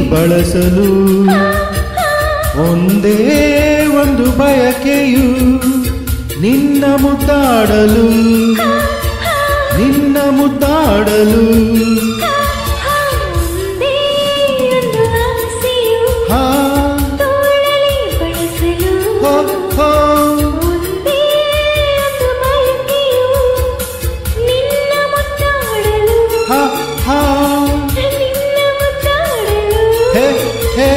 ಬಳಸಲು ಒಂದೇ ಒಂದು ಬಯಕೆಯು ನಿನ್ನ ಮುದ್ದಾಡಲು ನಿನ್ನ ಮುದ್ದಾಡಲು ಒಂದೇ ಒಂದು ಆಸೆಯು ಹಾ ತೋಳಲಿ ಬಳಸಲು ಹೋ ಹೋ ಒಂದೇ ಒಂದು ಬಯಕೆಯು ನಿನ್ನ ಮುದ್ದಾಡಲು ಹಾ ಹಾ ನಿನ್ನ ಮುದ್ದಾಡಲು ಹೇ ಹೇ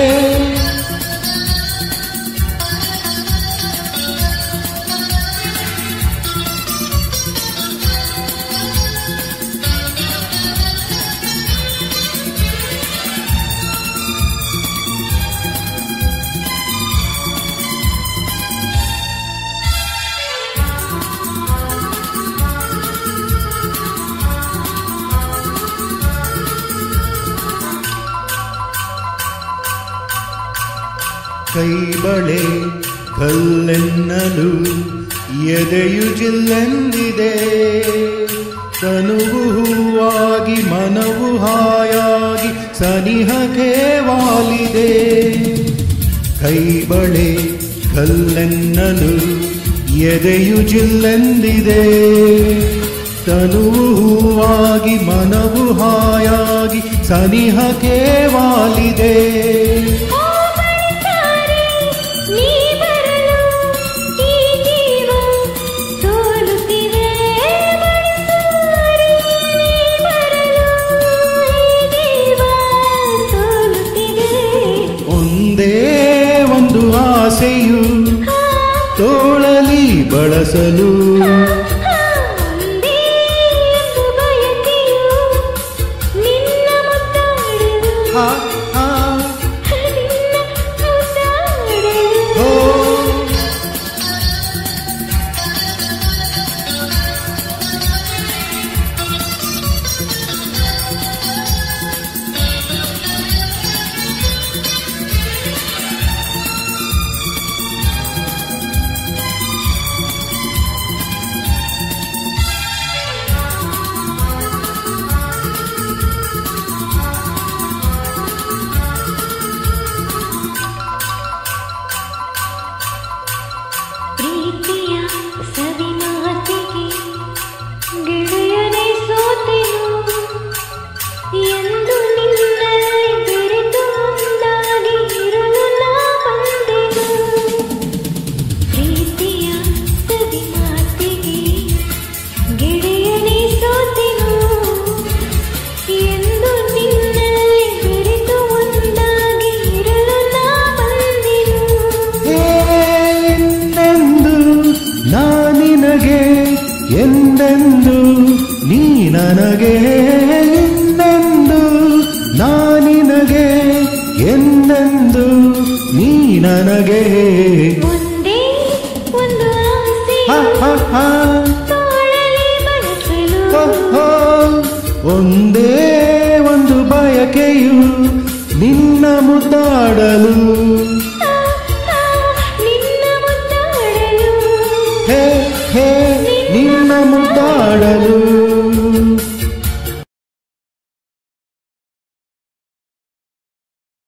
ಕೈ ಬಳೆ ಕಲ್ಲೆನ್ನಲು ಎದೆಯು ಜಿಲ್ಲೆಂದಿದೆ ತನುವು ಹೂವಾಗಿ ಮನವು ಹಾಯಾಗಿ ಸನಿಹಕ್ಕೆ ವಾಲಿದೆ ಕೈ ಬಳೆ ಕಲ್ಲೆನ್ನಲು ಎದೆಯು ಜಿಲ್ಲೆಂದಿದೆ ತನುವು ಹೂವಾಗಿ ಮನವು ಹಾಯಾಗಿ ಸನಿಹಕ್ಕೆ ವಾಲಿದೆ ಓ ಬಳಿತಾರೆ ನೀ ಬರಲು ಈ ಜೀವ ಸೋಲುತ್ತಿದೆ ಬಳಿತಾರೆ ನೀ ಬರಲು ಈ ಜೀವ ಸೋಲುತ್ತಿದೆ ಒಂದೇ ಒಂದು ಆಸೆಯು ತೋಳಲಿ ಬಳಸಲು ಒಂದೇ ಒಂದು ಬಯಕೆಯು ನಿನ್ನ ಮುದ್ದಾಡಲು ಹಾ ಹಾ ನಿನ್ನ ಮುದ್ದಾಡಲು ಹೋ ಪ್ರೀತಿಯ ಸವಿ ಮಾತಿಗೆ ಗೆಳೆಯನೇ ಸೋತೆನು ಎಂದು ನಿನ್ನಲ್ಲಿ ಬೆರೆತು ಒಂದಾಗಿ ಇರಲು ನಾ ಬಂದೆನು ಪ್ರೀತಿಯ ಸವಿ ಮಾತಿಗೆ ಗೆಳೆಯನೇ ಸೋತೆನು ಎಂದು ನಿನ್ನಲ್ಲಿ ಬೆರೆತು ಒಂದಾಗಿ ಇರಲು ನಾ ಬಂದೆನು ಎಂದೆಂದು ನಾನಿನಗೆ ಎಂದೆಂದು ನೀ ನನಗೆ ಎಂದೆಂದು ನಾನಿನಗೆ ಎಂದೆಂದು ನೀ ನನಗೆ ಒಂದೇ ಒಂದು ಆಸೆ ಹ ಹ ಹ ತೋಳಲಿ ಬಳಸಲು ಹೋ, ಹೋ. ಒಂದೇ ಒಂದು ಬಯಕೆಯು ನಿನ್ನ ಮುದ್ದಾಡಲು ಆ, ಆ, ನಿನ್ನ ಮುದ್ದಾಡಲು ಹೇ ಹೇ ನಿನ್ನ ಮುದ್ದಾಡಲು